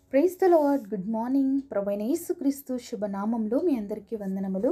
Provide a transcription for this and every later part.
praise the lord good morning ప్రభైన యేసుక్రీస్తు శుభనామంలో మీ అందరికీ వందనములు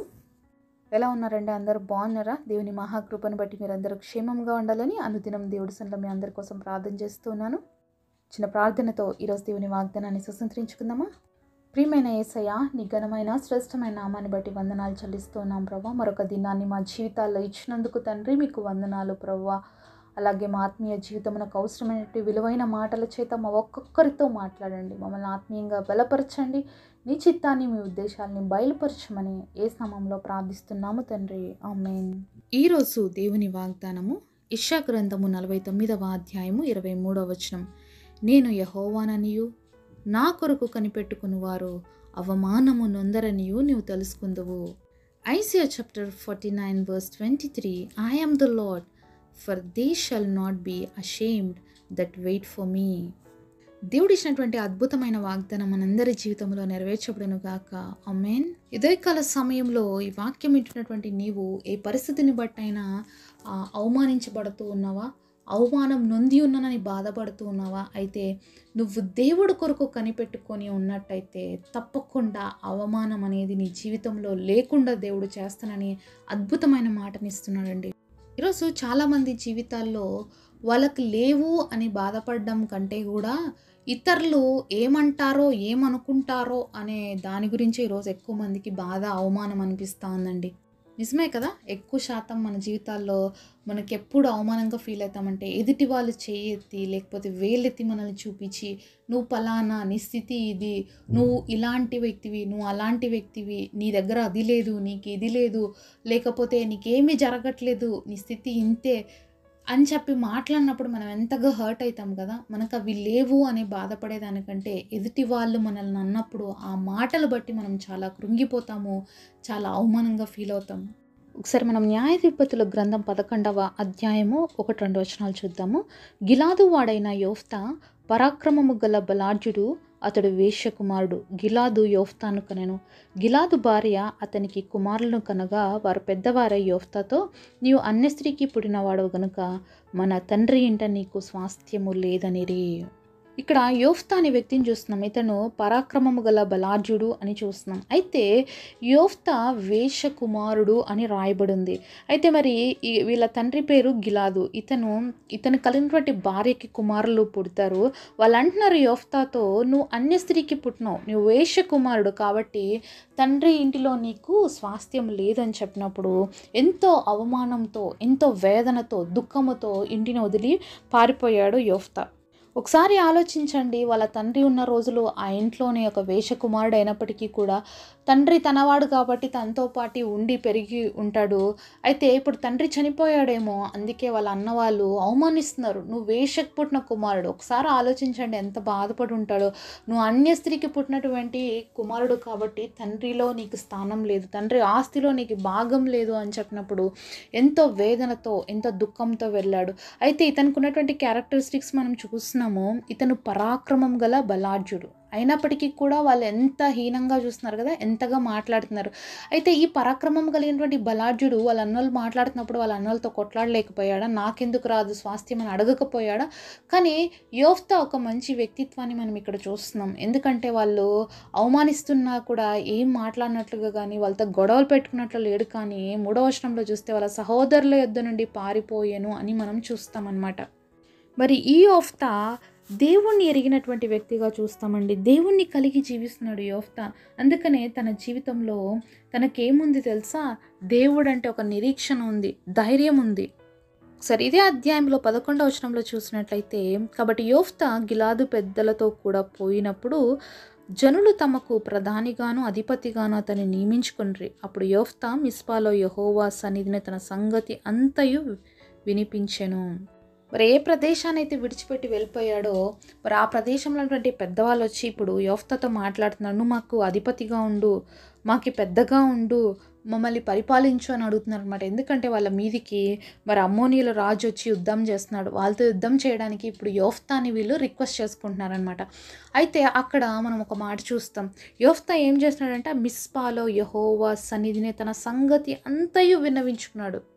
ఎలా ఉన్నారండి అందరూ బాగున్నారా దేవుని మహాకృపను బట్టి మీరు అందరూ క్షేమంగా ఉండాలని అనుదినం దేవుడి సన్నిలో మీ అందరి కోసం ప్రార్థన చేస్తున్నాను చిన్న ప్రార్థనతో ఈరోజు దేవుని వాగ్దానాన్ని స్వతంత్రించుకుందామా ప్రియమైన ఏసయ్య నీ ఘనమైన శ్రేష్టమైన నామాన్ని బట్టి వందనాలు చెల్లిస్తున్నాం ప్రభా మరొక దినాన్ని మా జీవితాల్లో ఇచ్చినందుకు తండ్రి మీకు వందనాలు ప్రభా అలాగే మా ఆత్మీయ జీవితమునకు అవసరమైనటువంటి విలువైన మాటల చేత మా ఒక్కొక్కరితో మాట్లాడండి మమ్మల్ని ఆత్మీయంగా బలపరచండి నీ చిత్తాన్ని మీ ఉద్దేశాలని బయలుపరచమని ఏ సమయంలో ప్రార్థిస్తున్నాము తండ్రి ఆమెన్ ఈరోజు దేవుని వాగ్దానము ఇషా గ్రంథము నలభై తొమ్మిదవ అధ్యాయము ఇరవై మూడవ వచనం నేను యహోవాననియు నా కొరకు కనిపెట్టుకుని వారు అవమానము నొందరనియు నీవు తెలుసుకుందువు Isaiah chapter forty nine verse twenty three I am the lord for they shall not be ashamed that wait for me దేవుడు ఇచ్చినటువంటి అద్భుతమైన వాగ్దానం మనందరి జీవితంలో నెరవేర్చబడును గాక అమేన్ కాల సమయంలో ఈ వాక్యం వింటున్నటువంటి నీవు ఏ పరిస్థితిని బట్టైనా ఆ, అవమానించబడుతూ ఉన్నావా అవమానం నొంది ఉన్నానని బాధపడుతూ ఉన్నావా అయితే నువ్వు దేవుడు కొరకు కనిపెట్టుకొని ఉన్నట్టయితే తప్పకుండా అవమానం అనేది నీ జీవితంలో లేకుండా దేవుడు చేస్తానని అద్భుతమైన మాటనిస్తున్నాడండి ఈరోజు చాలామంది జీవితాల్లో వాళ్ళకి లేవు అని బాధపడడం కంటే కూడా ఇతరులు ఏమంటారో ఏమనుకుంటారో అనే దాని గురించి ఈరోజు ఎక్కువ మందికి బాధ అవమానం అనిపిస్తూ ఉందండి నిజమే కదా ఎక్కువ శాతం మన జీవితాల్లో మనకి ఎప్పుడు అవమానంగా ఫీల్ అవుతామంటే ఎదుటి వాళ్ళు చేయెత్తి లేకపోతే వేలెత్తి మనల్ని చూపించి నువ్వు పలానా నీ స్థితి ఇది నువ్వు ఇలాంటి వ్యక్తివి నువ్వు అలాంటి వ్యక్తివి నీ దగ్గర అది లేదు నీకు ఇది లేదు లేకపోతే నీకేమీ జరగట్లేదు నీ స్థితి ఇంతే అని చెప్పి మాట్లాడినప్పుడు మనం ఎంతగా హర్ట్ అవుతాం కదా మనకు అవి లేవు అని బాధపడేదానికంటే ఎదుటి వాళ్ళు మనల్ని అన్నప్పుడు ఆ మాటలు బట్టి మనం చాలా కృంగిపోతాము చాలా అవమానంగా ఫీల్ అవుతాం ఒకసారి మనం న్యాయధిపతుల గ్రంథం పదకొండవ అధ్యాయము ఒకటి రెండు వచనాలు చూద్దాము గిలాదు వాడైన యోఫ్తా పరాక్రమము గల బలార్జుడు అతడు వేశ్యకుమారుడు గిలాదు యోఫ్తాను కనెను గిలాదు భార్య అతనికి కుమారులను కనగా వారు పెద్దవారై యోఫ్తాతో నీవు అన్య స్త్రీకి పుట్టినవాడు గనుక మన తండ్రి ఇంట నీకు స్వాస్థ్యము లేదనిరి ఇక్కడ యోఫ్తా అనే వ్యక్తిని చూస్తున్నాం ఇతను పరాక్రమము గల బలార్జుడు అని చూస్తున్నాం అయితే యోఫ్తా వేష కుమారుడు అని రాయబడింది అయితే మరి ఈ వీళ్ళ తండ్రి పేరు గిలాదు ఇతను ఇతను కలిగినటువంటి భార్యకి కుమారులు పుడతారు వాళ్ళు అంటున్నారు యోఫ్తాతో నువ్వు అన్య స్త్రీకి పుట్టినావు నువ్వు వేష కుమారుడు కాబట్టి తండ్రి ఇంటిలో నీకు స్వాస్థ్యం లేదని చెప్పినప్పుడు ఎంతో అవమానంతో ఎంతో వేదనతో దుఃఖముతో ఇంటిని వదిలి పారిపోయాడు యోఫ్తా ఒకసారి ఆలోచించండి వాళ్ళ తండ్రి ఉన్న రోజులు ఆ ఇంట్లోనే ఒక వేషకుమారుడు అయినప్పటికీ కూడా తండ్రి తనవాడు కాబట్టి తనతో పాటు ఉండి పెరిగి ఉంటాడు అయితే ఇప్పుడు తండ్రి చనిపోయాడేమో అందుకే వాళ్ళ అన్నవాళ్ళు అవమానిస్తున్నారు నువ్వు వేషకు పుట్టిన కుమారుడు ఒకసారి ఆలోచించండి ఎంత బాధపడి ఉంటాడో నువ్వు అన్య స్త్రీకి పుట్టినటువంటి కుమారుడు కాబట్టి తండ్రిలో నీకు స్థానం లేదు తండ్రి ఆస్తిలో నీకు భాగం లేదు అని చెప్పినప్పుడు ఎంతో వేదనతో ఎంతో దుఃఖంతో వెళ్ళాడు అయితే ఇతనికి ఉన్నటువంటి క్యారెక్టరిస్టిక్స్ మనం చూస్తున్నాము ఇతను పరాక్రమం గల బలార్జుడు అయినప్పటికీ కూడా వాళ్ళు ఎంత హీనంగా చూస్తున్నారు కదా ఎంతగా మాట్లాడుతున్నారు అయితే ఈ పరాక్రమం కలిగినటువంటి బలార్జుడు వాళ్ళ అన్నలు మాట్లాడుతున్నప్పుడు వాళ్ళ అన్నలతో కొట్లాడలేకపోయాడా నాకెందుకు రాదు స్వాస్థ్యం అని అడగకపోయాడా కానీ యోఫ్తా ఒక మంచి వ్యక్తిత్వాన్ని మనం ఇక్కడ చూస్తున్నాం ఎందుకంటే వాళ్ళు అవమానిస్తున్నా కూడా ఏం మాట్లాడినట్లుగా కానీ వాళ్ళతో గొడవలు పెట్టుకున్నట్లు లేడు కానీ మూడవ వచనంలో చూస్తే వాళ్ళ సహోదరుల యొద్ద నుండి పారిపోయాను అని మనం చూస్తామన్నమాట మరి ఈ యోఫ్తా దేవుణ్ణి ఎరిగినటువంటి వ్యక్తిగా చూస్తామండి దేవుణ్ణి కలిగి జీవిస్తున్నాడు యోఫ్తా అందుకనే తన జీవితంలో తనకేముంది తెలుసా దేవుడు అంటే ఒక నిరీక్షణ ఉంది ధైర్యం ఉంది సరే ఇదే అధ్యాయంలో పదకొండవ వచనంలో చూసినట్లయితే కాబట్టి యోఫ్తా గిలాదు పెద్దలతో కూడా పోయినప్పుడు జనులు తమకు ప్రధానిగాను అధిపతిగాను అతన్ని నియమించుకుని అప్పుడు యోఫ్తా మిస్పాలో యహోవా సన్నిధిని తన సంగతి అంతయు వినిపించెను మరి ఏ ప్రదేశాన్ని అయితే విడిచిపెట్టి వెళ్ళిపోయాడో మరి ఆ ప్రదేశంలో ఉన్నటువంటి పెద్దవాళ్ళు వచ్చి ఇప్పుడు యోఫ్తాతో మాట్లాడుతున్నారు నువ్వు మాకు అధిపతిగా ఉండు మాకు పెద్దగా ఉండు మమ్మల్ని పరిపాలించు అని అడుగుతున్నారు అనమాట ఎందుకంటే వాళ్ళ మీదికి మరి అమ్మోనియల రాజు వచ్చి యుద్ధం చేస్తున్నాడు వాళ్ళతో యుద్ధం చేయడానికి ఇప్పుడు యోఫ్తాని వీళ్ళు రిక్వెస్ట్ చేసుకుంటున్నారనమాట అయితే అక్కడ మనం ఒక మాట చూస్తాం యోఫ్తా ఏం చేస్తున్నాడంటే మిస్పాలో యహోవా సన్నిధిని తన సంగతి అంతయు విన్నవించుకున్నాడు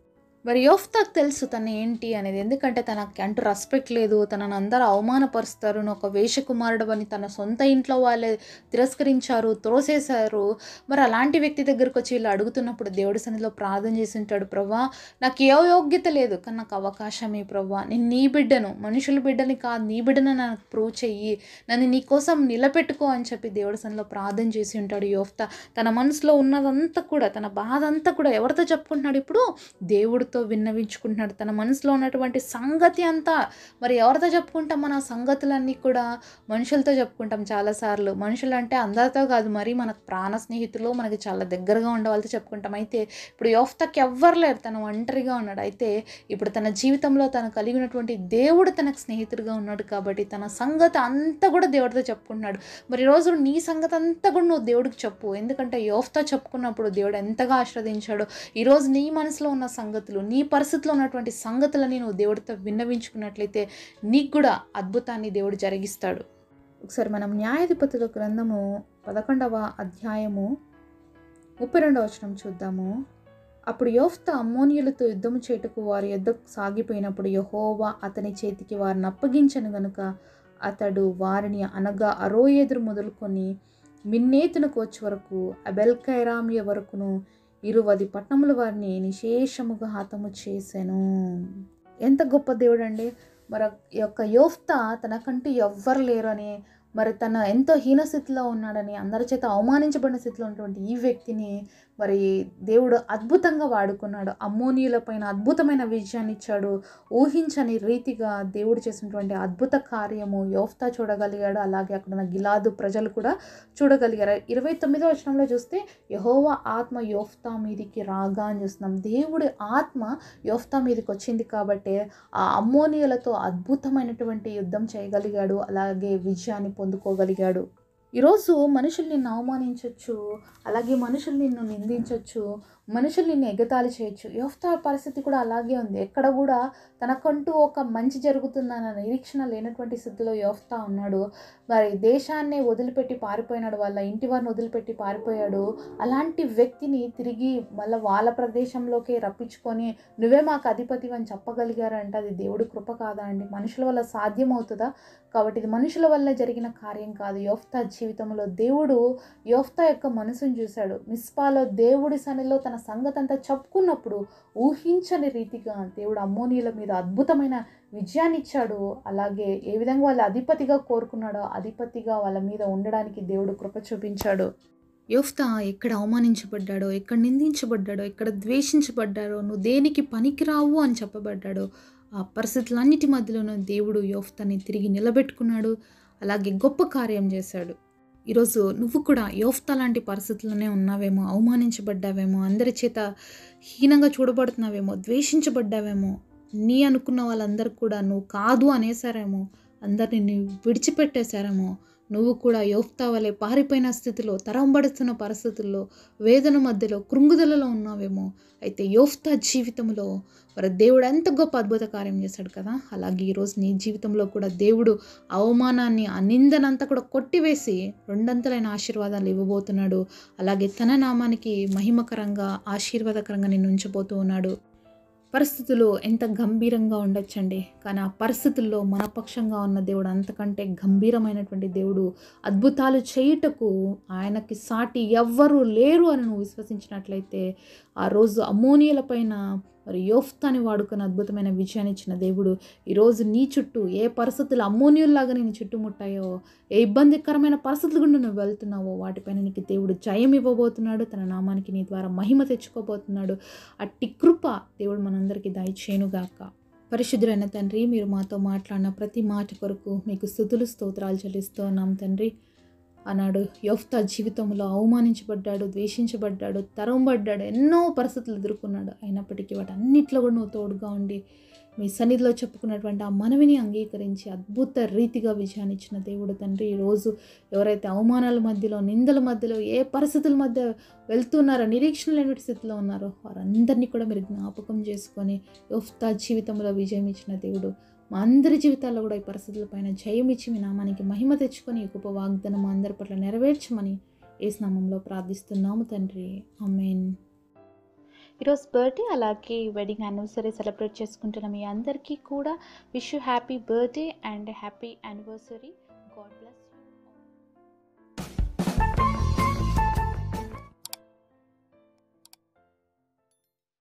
మరి యోఫ్తాకు తెలుసు తను ఏంటి అనేది ఎందుకంటే తనకి అంటూ రెస్పెక్ట్ లేదు తనను అందరూ అవమానపరుస్తారు నువ్వు ఒక వేషకుమారుడు అని తన సొంత ఇంట్లో వాళ్ళే తిరస్కరించారు త్రోసేశారు మరి అలాంటి వ్యక్తి దగ్గరకు వచ్చి వీళ్ళు అడుగుతున్నప్పుడు దేవుడి సన్నిధిలో ప్రార్థన చేసి ఉంటాడు ప్రభా నాకు ఏ యోగ్యత లేదు కానీ నాకు అవకాశం ఈ ప్రభా నేను నీ బిడ్డను మనుషుల బిడ్డని కాదు నీ బిడ్డను నాకు ప్రూవ్ చెయ్యి నన్ను నీ కోసం నిలబెట్టుకో అని చెప్పి దేవుడి సన్నిధిలో ప్రార్థన చేసి ఉంటాడు యోఫ్తా తన మనసులో ఉన్నదంతా కూడా తన బాధ అంతా కూడా ఎవరితో చెప్పుకుంటున్నాడు ఇప్పుడు దేవుడితో విన్నవించుకుంటున్నాడు తన మనసులో ఉన్నటువంటి సంగతి అంతా మరి ఎవరితో చెప్పుకుంటాం మన సంగతులన్నీ కూడా మనుషులతో చెప్పుకుంటాం చాలాసార్లు మనుషులు అంటే అందరితో కాదు మరి మనకు ప్రాణ స్నేహితులు మనకి చాలా దగ్గరగా ఉండే వాళ్ళతో చెప్పుకుంటాం అయితే ఇప్పుడు యోఫ్తాకి ఎవ్వరు లేరు తను ఒంటరిగా ఉన్నాడు అయితే ఇప్పుడు తన జీవితంలో తను కలిగినటువంటి దేవుడు తనకు స్నేహితుడిగా ఉన్నాడు కాబట్టి తన సంగతి అంతా కూడా దేవుడితో చెప్పుకుంటున్నాడు మరి ఈరోజు నీ సంగతి అంతా కూడా నువ్వు దేవుడికి చెప్పు ఎందుకంటే యోఫ్తా చెప్పుకున్నప్పుడు దేవుడు ఎంతగా ఆశ్రదించాడో ఈరోజు నీ మనసులో ఉన్న సంగతులు నీ పరిస్థితిలో ఉన్నటువంటి సంగతులని నువ్వు దేవుడితో విన్నవించుకున్నట్లయితే నీకు కూడా అద్భుతాన్ని దేవుడు జరిగిస్తాడు ఒకసారి మనం న్యాయాధిపతుల గ్రంథము పదకొండవ అధ్యాయము ముప్పై రెండవ వచనం చూద్దాము అప్పుడు యోఫ్త అమ్మోనియులతో యుద్ధము చేటుకు వారి యుద్ధ సాగిపోయినప్పుడు యహోవా అతని చేతికి వారిని అప్పగించను గనుక అతడు వారిని అనగా అరోయేదురు మొదలుకొని మిన్నేతునకు వచ్చే వరకు అబెల్కైరామియ వరకును ఇరువది పట్టణముల వారిని నిశేషముగా హతము చేశాను ఎంత గొప్ప దేవుడు అండి మరి ఈ యొక్క యోఫ్త తనకంటూ ఎవ్వరు లేరు అని మరి తన ఎంతో హీన స్థితిలో ఉన్నాడని అందరి చేత అవమానించబడిన స్థితిలో ఉన్నటువంటి ఈ వ్యక్తిని మరి దేవుడు అద్భుతంగా వాడుకున్నాడు అమ్మోనియుల పైన అద్భుతమైన విజయాన్ని ఇచ్చాడు ఊహించని రీతిగా దేవుడు చేసినటువంటి అద్భుత కార్యము యోఫ్తా చూడగలిగాడు అలాగే అక్కడ ఉన్న గిలాదు ప్రజలు కూడా చూడగలిగారు ఇరవై తొమ్మిదో వచనంలో చూస్తే యహోవా ఆత్మ యోఫ్తా మీదికి రాగా అని చూస్తున్నాం దేవుడి ఆత్మ యోఫ్తా మీదకి వచ్చింది కాబట్టి ఆ అమ్మోనియులతో అద్భుతమైనటువంటి యుద్ధం చేయగలిగాడు అలాగే విజయాన్ని పొందుకోగలిగాడు ఈరోజు మనుషులు నిన్ను అవమానించవచ్చు అలాగే మనుషులు నిన్ను నిందించవచ్చు మనుషులు నిన్ను ఎగతాళి చేయొచ్చు యోఫ్తా పరిస్థితి కూడా అలాగే ఉంది ఎక్కడ కూడా తనకంటూ ఒక మంచి జరుగుతుందన్న నిరీక్షణ లేనటువంటి స్థితిలో యోఫ్తా ఉన్నాడు మరి దేశాన్నే వదిలిపెట్టి పారిపోయినాడు వాళ్ళ ఇంటి వారిని వదిలిపెట్టి పారిపోయాడు అలాంటి వ్యక్తిని తిరిగి మళ్ళీ వాళ్ళ ప్రదేశంలోకి రప్పించుకొని నువ్వే మాకు అధిపతి అని చెప్పగలిగారంటే అది దేవుడి కృప కాదా అండి మనుషుల వల్ల సాధ్యం అవుతుందా కాబట్టి ఇది మనుషుల వల్ల జరిగిన కార్యం కాదు యోఫ్తా జీవితంలో దేవుడు యోఫ్తా యొక్క మనసును చూశాడు మిస్పాలో దేవుడి సన్నిలో తన సంగతి అంతా చెప్పుకున్నప్పుడు ఊహించని రీతిగా దేవుడు అమ్మోనీల మీద అద్భుతమైన విజయాన్ని ఇచ్చాడు అలాగే ఏ విధంగా వాళ్ళ అధిపతిగా కోరుకున్నాడో అధిపతిగా వాళ్ళ మీద ఉండడానికి దేవుడు కృప చూపించాడు యోఫ్తా ఎక్కడ అవమానించబడ్డాడో ఎక్కడ నిందించబడ్డాడో ఎక్కడ ద్వేషించబడ్డాడో నువ్వు దేనికి పనికిరావు అని చెప్పబడ్డాడో ఆ పరిస్థితులన్నిటి మధ్యలోనూ దేవుడు యోఫ్తాని తిరిగి నిలబెట్టుకున్నాడు అలాగే గొప్ప కార్యం చేశాడు ఈరోజు నువ్వు కూడా యోఫ్తా లాంటి పరిస్థితుల్లోనే ఉన్నావేమో అవమానించబడ్డావేమో అందరి చేత హీనంగా చూడబడుతున్నావేమో ద్వేషించబడ్డావేమో నీ అనుకున్న వాళ్ళందరూ కూడా నువ్వు కాదు అనేసారేమో అందరిని నువ్వు విడిచిపెట్టేశారేమో నువ్వు కూడా యోఫ్తా వలె పారిపోయిన స్థితిలో తరంబడుతున్న పరిస్థితుల్లో వేదన మధ్యలో కృంగుదలలో ఉన్నావేమో అయితే యోఫ్తా జీవితంలో మరి దేవుడు ఎంత గొప్ప అద్భుత కార్యం చేశాడు కదా అలాగే ఈరోజు నీ జీవితంలో కూడా దేవుడు అవమానాన్ని ఆ నిందనంతా కూడా కొట్టివేసి రెండంతలైన ఆశీర్వాదాలు ఇవ్వబోతున్నాడు అలాగే తన నామానికి మహిమకరంగా ఆశీర్వాదకరంగా నిన్ను ఉంచబోతూ ఉన్నాడు పరిస్థితులు ఎంత గంభీరంగా ఉండొచ్చండి కానీ ఆ పరిస్థితుల్లో మన పక్షంగా ఉన్న దేవుడు అంతకంటే గంభీరమైనటువంటి దేవుడు అద్భుతాలు చేయుటకు ఆయనకి సాటి ఎవ్వరూ లేరు అని నువ్వు విశ్వసించినట్లయితే ఆ రోజు అమోనియల పైన మరి యోఫ్తాని వాడుకొని అద్భుతమైన విజయాన్ని ఇచ్చిన దేవుడు ఈరోజు నీ చుట్టూ ఏ పరిస్థితులు అమ్మోనియుల్లాగా నేను చుట్టుముట్టాయో ఏ ఇబ్బందికరమైన పరిస్థితులు గుండా నువ్వు వెళ్తున్నావో వాటిపైన నీకు దేవుడు జయం ఇవ్వబోతున్నాడు తన నామానికి నీ ద్వారా మహిమ తెచ్చుకోబోతున్నాడు అట్టి కృప దేవుడు మనందరికీ దయచేయునుగాక పరిశుద్ధులైన తండ్రి మీరు మాతో మాట్లాడిన ప్రతి మాట కొరకు మీకు స్థుతులు స్తోత్రాలు చెల్లిస్తూ ఉన్నాం తండ్రి అన్నాడు యోఫ్తా జీవితంలో అవమానించబడ్డాడు ద్వేషించబడ్డాడు తరంబడ్డాడు ఎన్నో పరిస్థితులు ఎదుర్కొన్నాడు అయినప్పటికీ వాటన్నిటిలో కూడా నువ్వు తోడుగా ఉండి మీ సన్నిధిలో చెప్పుకున్నటువంటి ఆ మనవిని అంగీకరించి అద్భుత రీతిగా విజయాన్ని ఇచ్చిన దేవుడు తండ్రి ఈరోజు ఎవరైతే అవమానాల మధ్యలో నిందల మధ్యలో ఏ పరిస్థితుల మధ్య వెళ్తున్నారో నిరీక్షణ లేని స్థితిలో ఉన్నారో వారందరినీ కూడా మీరు జ్ఞాపకం చేసుకొని యోఫ్తా జీవితంలో విజయం ఇచ్చిన దేవుడు మా అందరి జీవితాల్లో కూడా ఈ పరిస్థితులపైన జయం ఇచ్చి మీ నామానికి మహిమ తెచ్చుకొని ఈ గొప్ప వాగ్దానం మా అందరి పట్ల నెరవేర్చమని ఏ నామంలో ప్రార్థిస్తున్నాము తండ్రి ఆమెన్ ఈరోజు బర్త్డే అలాగే వెడ్డింగ్ యానివర్సరీ సెలబ్రేట్ చేసుకుంటున్న మీ అందరికీ కూడా wish you happy birthday and happy anniversary God bless